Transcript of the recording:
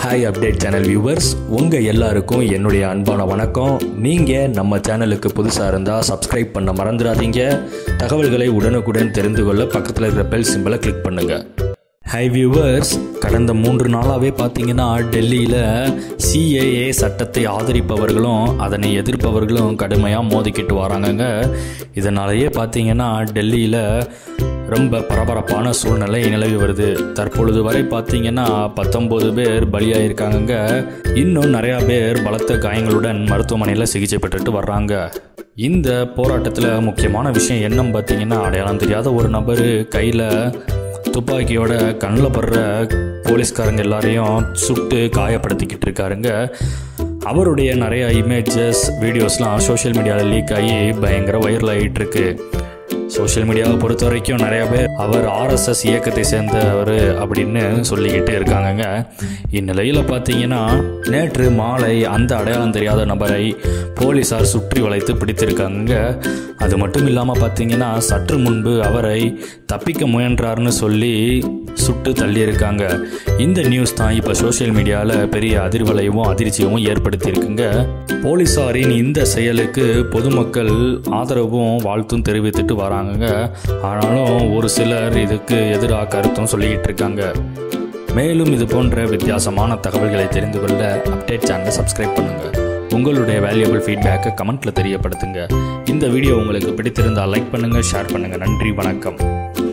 hi update channel viewers உங்கள் எல்லாருக்கும் என்னுடைய அன்பான வணக்கம் நீங்கள் நம்ம சேனலுக்கு புதுசாக இருந்தால் சப்ஸ்கிரைப் பண்ண மறந்துடாதீங்க தகவல்களை உடனுக்குடன் தெரிந்து கொள்ள பக்கத்தில் இருக்கிற பெல் சிம்பிளை கிளிக் பண்ணுங்கள் ஹை வியூவர்ஸ் கடந்த மூன்று நாளாகவே பார்த்தீங்கன்னா டெல்லியில் சிஏஏ சட்டத்தை ஆதரிப்பவர்களும் அதனை எதிர்ப்பவர்களும் கடுமையாக மோதிக்கிட்டு வராங்கங்க இதனாலேயே பார்த்தீங்கன்னா டெல்லியில் ரொம்ப பரபரப்பான சூழ்நிலை நிலவி வருது தற்பொழுது வரை பார்த்தீங்கன்னா பத்தொம்போது பேர் பலியாயிருக்காங்கங்க இன்னும் நிறையா பேர் பலத்த காயங்களுடன் மருத்துவமனையில் சிகிச்சை பெற்றுட்டு வர்றாங்க இந்த போராட்டத்தில் முக்கியமான விஷயம் என்னன்னு பார்த்தீங்கன்னா அடையாளம் தெரியாத ஒரு நபர் கையில் துப்பாக்கியோட கண்ணில் படுற போலீஸ்காரங்க எல்லாரையும் சுட்டு காயப்படுத்திக்கிட்டு இருக்காருங்க அவருடைய நிறைய இமேஜஸ் வீடியோஸ்லாம் சோஷியல் மீடியாவில் லீக் ஆகி பயங்கர வைரல் ஆகிட்டு இருக்கு சோஷியல் மீடியாவை பொறுத்த வரைக்கும் நிறைய பேர் அவர் ஆர்எஸ்எஸ் இயக்கத்தை சேர்ந்தவர் அப்படின்னு சொல்லிக்கிட்டு இருக்காங்கங்க இந்நிலையில் பார்த்தீங்கன்னா நேற்று மாலை அந்த அடையாளம் தெரியாத நபரை போலீஸார் சுற்றி வளைத்து பிடித்திருக்காங்க அது மட்டும் இல்லாமல் பார்த்தீங்கன்னா சற்று முன்பு அவரை தப்பிக்க முயன்றார்னு சொல்லி சுட்டு தள்ளியிருக்காங்க இந்த நியூஸ் தான் இப்போ சோஷியல் மீடியாவில் பெரிய அதிர்வலையும் அதிர்ச்சியும் ஏற்படுத்தியிருக்குங்க போலீஸாரின் இந்த செயலுக்கு பொதுமக்கள் ஆதரவும் வாழ்த்தும் தெரிவித்துட்டு வராங்கங்க ஆனாலும் ஒரு சிலர் இதுக்கு எதிராக கருத்தும் சொல்லிக்கிட்டு இருக்காங்க மேலும் இது போன்ற வித்தியாசமான தகவல்களை தெரிந்து கொள்ள அப்டேட் சேனலை சப்ஸ்கிரைப் பண்ணுங்கள் உங்களுடைய வேல்யூபிள் ஃபீட்பேக்கை கமெண்ட்டில் தெரியப்படுத்துங்க இந்த வீடியோ உங்களுக்கு பிடித்திருந்தால் லைக் பண்ணுங்கள் ஷேர் பண்ணுங்கள் நன்றி வணக்கம்